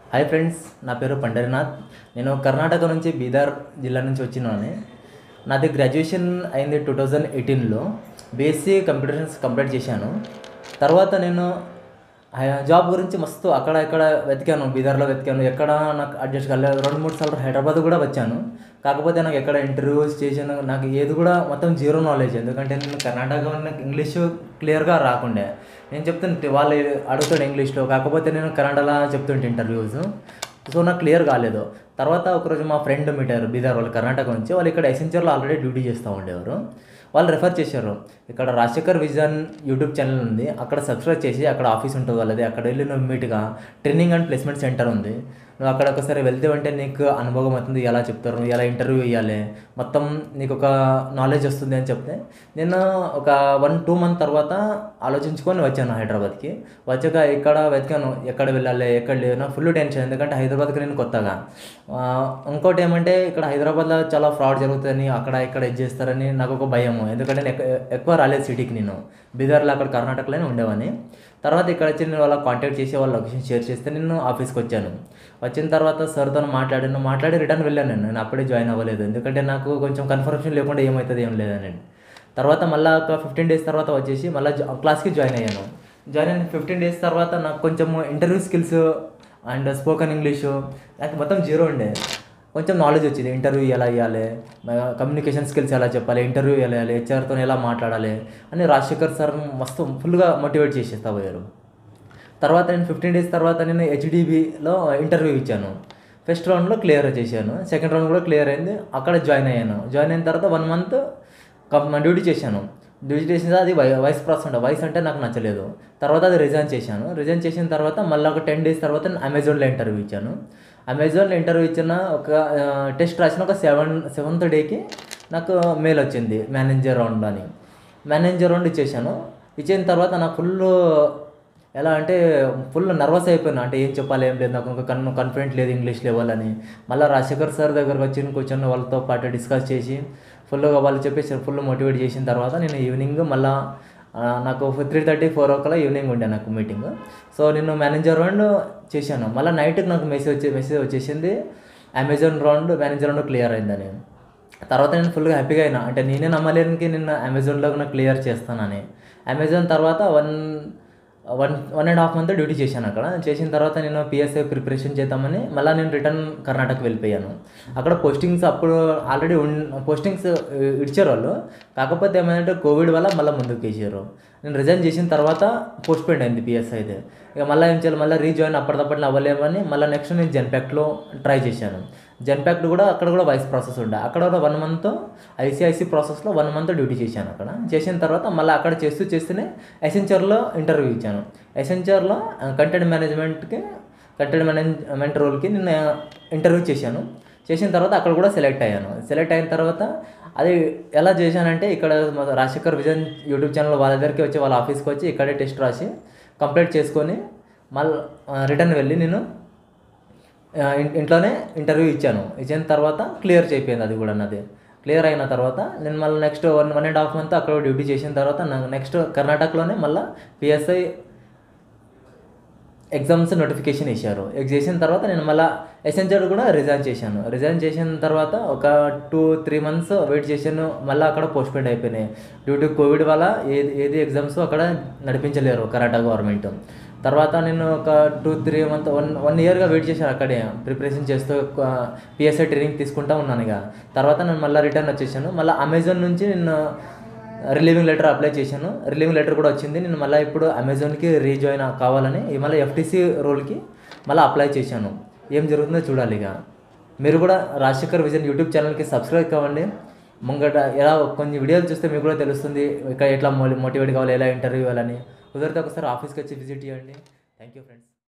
hi friends నా పేరు పండరినాథ్ నేను కర్ణాటక నుంచి బీదర్ జిల్లా నుంచి వచ్చినాను నాది గ్రాడ్యుయేషన్ అయింది టూ థౌజండ్ ఎయిటీన్లో బీఎస్సీ కంప్యూటర్ సైన్స్ కంప్లీట్ చేశాను తర్వాత నేను హై- జాబ్ గురించి మస్తు అక్కడ ఇక్కడ వెతికాను బీదర్లో వెతికాను ఎక్కడ నాకు అడ్జస్ట్ కాలేదు రెండు మూడు సార్లు హైదరాబాద్ కూడా వచ్చాను కాకపోతే నాకు ఎక్కడ ఇంటర్వ్యూస్ చేశాను నాకు ఏది కూడా మొత్తం జీరో నాలెడ్జ్ ఎందుకంటే నేను కర్ణాటక నాకు ఇంగ్లీష్ క్లియర్గా రాకుండే నేను చెప్తుంటే వాళ్ళు అడుగుతాడు ఇంగ్లీష్లో కాకపోతే నేను కన్నడలో చెప్తుంటే ఇంటర్వ్యూస్ సో నాకు క్లియర్ కాలేదు తర్వాత ఒకరోజు మా ఫ్రెండ్ మీటారు బీదర్ వాళ్ళు కర్ణాటక నుంచి వాళ్ళు ఇక్కడ ఎసెన్షియర్లో ఆల్రెడీ డ్యూటీ చేస్తూ ఉండేవారు వాళ్ళు రెఫర్ చేశారు ఇక్కడ రాజశేఖర్ విజన్ యూట్యూబ్ ఛానల్ ఉంది అక్కడ సబ్స్క్రైబ్ చేసి అక్కడ ఆఫీస్ ఉంటుంది వాళ్ళది అక్కడ వెళ్ళి నువ్వు మీట్గా ట్రైనింగ్ అండ్ ప్లేస్మెంట్ సెంటర్ ఉంది నువ్వు అక్కడ ఒకసారి వెళ్తే అంటే నీకు అనుభవం అవుతుంది ఎలా చెప్తారు నువ్వు ఎలా ఇంటర్వ్యూ ఇవ్వాలి మొత్తం నీకు ఒక నాలెడ్జ్ వస్తుంది అని చెప్తే నేను ఒక వన్ టూ మంత్ తర్వాత ఆలోచించుకొని వచ్చాను హైదరాబాద్కి వచ్చాక ఇక్కడ వెతికాను ఎక్కడ వెళ్ళాలి ఎక్కడ లేదు నాకు ఫుల్ టెన్షన్ ఎందుకంటే హైదరాబాద్కి నేను కొత్తగా ఆ, ఇంకోటి ఏమంటే ఇక్కడ హైదరాబాద్లో చాలా ఫ్రాడ్ జరుగుతుందని అక్కడ ఇక్కడ ఇది చేస్తారని నాకు ఒక భయము ఎందుకంటే నేను ఎక్కు- ఎక్కువ రాలేదు సిటీకి నేను బీదర్లో అక్కడ కర్ణాటకలోనే ఉండేవాని తర్వాత ఇక్కడ వచ్చి నేను వాళ్ళకి కాంటాక్ట్ చేసి వాళ్ళ లొకేషన్ షేర్ చేస్తే నేను ఆఫీస్కి వచ్చాను వచ్చిన తర్వాత సార్తో మాట్లాడాను మాట్లాడి రిటర్న్ వెళ్ళాను నేను నేను అప్పుడే జాయిన్ అవ్వలేదు ఎందుకంటే నాకు కొంచెం కన్ఫర్మేషన్ లేకుండా ఏమవుతుంది ఏం లేదని తర్వాత మళ్ళీ ఒక ఫిఫ్టీన్ డేస్ తర్వాత వచ్చేసి మళ్ళీ జా- క్లాస్కి జాయిన్ అయ్యాను జాయిన్ అయిన ఫిఫ్టీన్ డేస్ తర్వాత నాకు కొంచెం interview skills and spoken English నాకు మొత్తం జీరో ఉండే కొంచెం నాలెడ్జ్ వచ్చింది ఇంటర్వ్యూ ఎలా ఇవ్వాలి కమ్యూనికేషన్ స్కిల్స్ ఎలా చెప్పాలి ఇంటర్వ్యూ ఎలా ఇవ్వాలి హెచ్ఆర్తో ఎలా మాట్లాడాలి అని రాజశేఖర్ సార్ మస్తు ఫుల్గా మోటివేట్ చేసేస్తా పోయారు తర్వాత నేను ఫిఫ్టీన్ డేస్ తర్వాత నేను హెచ్డిబిలో ఇంటర్వ్యూ ఇచ్చాను ఫస్ట్ రౌండ్లో క్లియర్ చేశాను సెకండ్ రౌండ్ కూడా క్లియర్ అయింది అక్కడ జాయిన్ అయ్యాను జాయిన్ అయిన తర్వాత వన్ మంత్ డ్యూటీ చేశాను డ్యూటీ చేసిన అది వై వైస్ ప్రాసెస్ ఉండే వైస్ అంటే నాకు నచ్చలేదు తర్వాత అది రిజైన్ చేశాను రిజైన్ చేసిన తర్వాత మళ్ళీ ఒక టెన్ డేస్ తర్వాత నేను అమెజాన్లో ఇంటర్వ్యూ ఇచ్చాను అమెజాన్లో ఇంటర్వ్యూ ఇచ్చిన ఒక టెస్ట్ రాసిన ఒక సెవెన్ సెవెంత్ డేకి నాకు మెయిల్ వచ్చింది మేనేజర్ రౌండ్ అని మేనేజర్ రౌండ్ ఇచ్చేసాను ఇచ్చిన తర్వాత నాకు ఫుల్ ఎలా అంటే ఫుల్ నర్వస్ అయిపోయినా అంటే ఏం చెప్పాలి ఏం లేదు నాకు ఇంకా కన్ కాన్ఫిడెంట్ లేదు ఇంగ్లీష్ లెవెల్ అని మళ్ళీ రాజశేఖర్ సార్ దగ్గరకు వచ్చి కూర్చొని వాళ్ళతో పాటు డిస్కస్ చేసి ఫుల్గా వాళ్ళు చెప్పేసి ఫుల్ మోటివేట్ చేసిన తర్వాత నేను ఈవినింగ్ మళ్ళీ నాకు త్రీ థర్టీ ఫోర్ ఓ కల్లా ఈవినింగ్ ఉండే నాకు మీటింగ్ సో నేను మేనేజర్ రౌండ్ చేశాను మళ్ళీ నైట్కి నాకు మెసేజ్ వచ్చే మెసేజ్ వచ్చేసింది Amazon round manager round clear అయిందని తర్వాత నేను ఫుల్గా హ్యాపీగా అయినా అంటే నేనే నమ్మలేనికి నేను అమెజాన్లో నాకు క్లియర్ చేస్తానని అమెజాన్ తర్వాత one one one and half month duty చేశాను అక్కడ చేసిన తర్వాత నేను పిఎస్ఐ ప్రిపరేషన్ చేద్దామని మళ్ళీ నేను రిటర్న్ కర్ణాటక వెళ్ళిపోయాను అక్కడ పోస్టింగ్స్ అప్పుడు ఆల్రెడీ ఉన్ పోస్టింగ్స్ ఇచ్చారు వాళ్ళు కాకపోతే ఏమైందంటే కోవిడ్ వల్ల మళ్ళీ ముందుకు వేసారు నేను రిజైన్ చేసిన తర్వాత పోస్ట్ పోయిండ్ అయింది పిఎస్ఐది ఇక మళ్ళీ ఏం చేయాలి మళ్ళీ రీజాయిన్ అప్పటికప్పుడు అవ్వలేమని మళ్ళీ నెక్స్ట్ నేను జెన్పాక్ట్లో ట్రై చేశాను జెన్పాక్ట్ కూడా అక్కడ కూడా వైస్ ప్రాసెస్ ఉండే అక్కడ కూడా వన్ మంత్ ఐసీఐసీ ప్రాసెస్లో వన్ మంత్ డ్యూటీ చేశాను అక్కడ చేసిన తర్వాత మళ్ళీ అక్కడ చేస్తూ చేస్తూనే ఎసెన్చర్లో ఇంటర్వ్యూ ఇచ్చాను ఎసెన్చర్లో కంటెంట్ మేనేజ్మెంట్కి కంటెంట్ మేనేజ్మెంట్ రోల్కి నేను ఇంటర్వ్యూ చేశాను చేసిన తర్వాత అక్కడ కూడా సెలెక్ట్ అయ్యాను సెలెక్ట్ అయిన తర్వాత అది ఎలా చేశానంటే ఇక్కడ మా రాజశేఖర్ విజన్ యూట్యూబ్ ఛానల్ వాళ్ళ దగ్గరికి వచ్చి వాళ్ళ ఆఫీస్కి వచ్చి ఇక్కడే టెస్ట్ రాసి కంప్లీట్ చేసుకొని మళ్ళీ రిటర్న్ వెళ్ళి నేను ఆ, ఇన్- ఇంట్లోనే ఇంటర్వ్యూ ఇచ్చాను ఇచ్చిన తర్వాత క్లియర్ అయిపోయింది అది కూడా నాది క్లియర్ అయిన తర్వాత నేను మళ్ళీ next one one and half month అక్కడ డ్యూటీ చేసిన తర్వాత నాకు నెక్స్ట్ కర్ణాటకలోనే మళ్ళీ పిఎస్ఐ ఎగ్జామ్స్ నోటిఫికేషన్ ఇచ్చారు ఎగ్ చేసిన తర్వాత నేను మళ్ళీ ఎసెన్షియల్ కూడా రిజైన్ చేశాను రిజైన్ చేసిన తర్వాత ఒక టూ త్రీ మంత్స్ వెయిట్ చేశాను మళ్ళీ అక్కడ పోస్ట్ పోయింట్ అయిపోయినాయి డ్యూ టు కోవిడ్ వల్ల ఏది ఏది ఎగ్జామ్స్ అక్కడ నడిపించలేరు కర్ణాటక గవర్నమెంట్ తర్వాత నేను ఒక two three month one one ఇయర్గా వెయిట్ చేశాను అక్కడే ప్రిపరేషన్ చేస్తూ పిఎస్ఐ ట్రైనింగ్ తీసుకుంటా ఉన్నాను ఇక తర్వాత నేను మళ్ళీ రిటర్న్ వచ్చేసాను మళ్ళీ అమెజాన్ నుంచి నేను రిలీవింగ్ లెటర్ అప్లై చేశాను రిలీవింగ్ లెటర్ కూడా వచ్చింది నేను మళ్ళీ ఇప్పుడు అమెజాన్కి రీజాయిన్ కావాలని ఈ మళ్ళీ ఎఫ్టీసీ రోల్కి మళ్ళీ అప్లై చేశాను ఏం జరుగుతుందో చూడాలి ఇక మీరు కూడా రాజశేఖర్ విజన్ యూట్యూబ్ ఛానల్కి సబ్స్క్రైబ్ కావండి ముంగట ఎలా కొన్ని వీడియోలు చూస్తే మీకు కూడా తెలుస్తుంది ఇక్కడ ఎట్లా మోటివేట్ కావాలి ఎలా ఇంటర్వ్యూ ఇవ్వాలని కుదిరితే ఒకసారి ఆఫీస్కి వచ్చి విజిట్ చేయండి థ్యాంక్ యూ ఫ్రెండ్స్